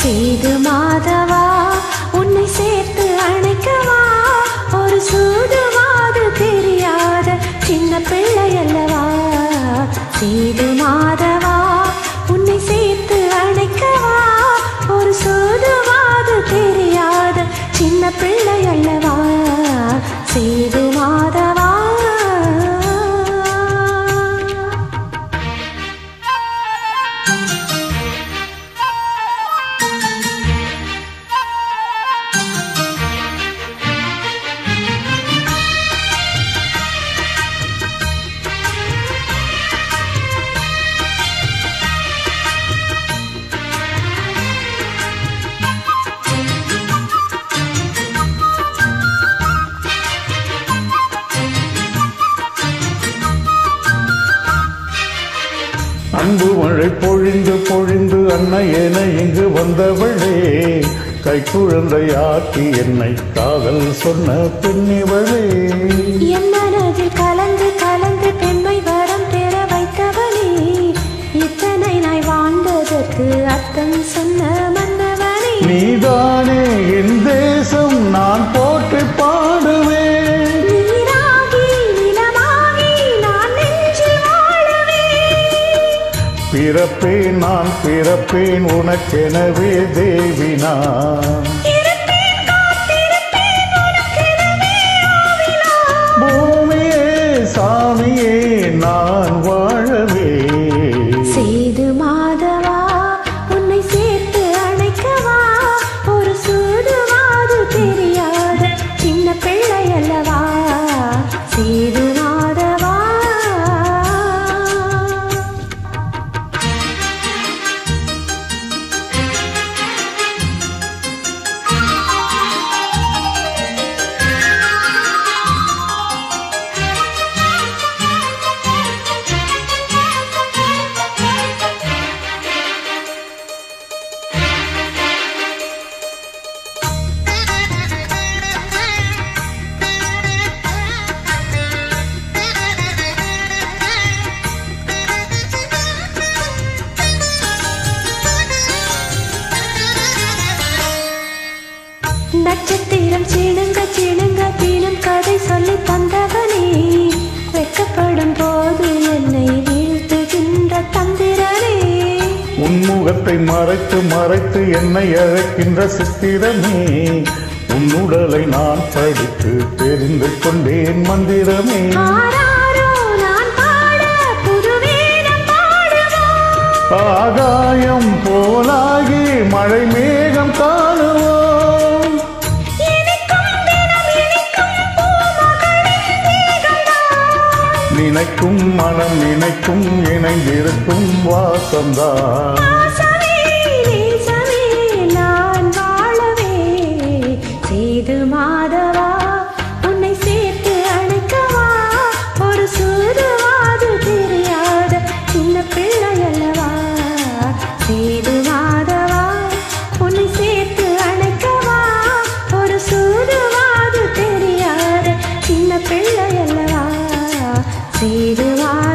சேது மாதவா உன்னை சேர்த்து அணைக்கவா ஒரு சூதுவாது தெரியாத சின்ன பிள்ளை அல்லவா சேது மாதவா உன்னை சேர்த்து அணைக்கவா ஒரு சூதுவாது தெரியாத சின்ன பிள்ளை அல்லவா சேது மாதவா அன்பு மழை பொழிந்து பொழிந்து அன்னையென இங்கு வந்தவளே கைக்குழந்தையாக்கி என்னை காதல் சொன்ன பெண்ணிவளே என் மனதில் கலந்து கலந்து பெண்மை வரம் பெற வைத்தவனே இத்தனை நாய் வாழ்ந்ததற்கு அர்த்தம் சொன்ன மன்னவனே நீதானே என் தேசம் நான் போற்றி பாடுவேன் நீராகி நிலமாகி நான் நெஞ்சில் வாழுவேன் பிறப்பேன் நான் பிறப்பேன் உனக்கெனவே தேவி நான் இருப்பேன் காத்திருப்பேன் உனக்கெனவே ஆவினான். பூமியே சாமியே நான் வாழவே சேது மாதவா உன்னை சேர்த்து அணைக்கவா ஒரு சூதுவாது தெரியாத சின்ன பிள்ளை அல்லவா சேது மாதவா நட்சத்திரம் சிணுங்க சிணுங்க தினம் கதை சொல்லி தந்தவனே வெட்கப்படும் போது என்னை வீழ்த்துகின்ற தந்திரனே உன்முகத்தை மறைத்து மறைத்து என்னை அழைக்கின்ற சித்திரமே உன் உடலை நான் படித்து தெரிந்து கொண்டேன் மந்திரமே ஆராரோ நான் பாட புதுவேதம் பாடுவோம் ஆகாயம் போலாகி மழை மேகம் காணுவோம் இனிக்கும் தினம் இனிக்கும் பூமகளின் தேகம்தான். நினைக்கும் மனம் நினைக்கும் இணைந்திருக்கும் வாசம்தான் பாசமே, நேசமே, நான் வாழவே சேது மாதவா உன்னை சேர்த்து அணைக்கவா ஒரு சூதுவாது தெரியாத சின்ன பிள்ளை அல்லவா சேது மாதவா உன்னை சேர்த்து அணைக்கவா ஒரு சூதுவாது தெரியாத சின்ன பிள்ளை அல்லவா சேது மாதவா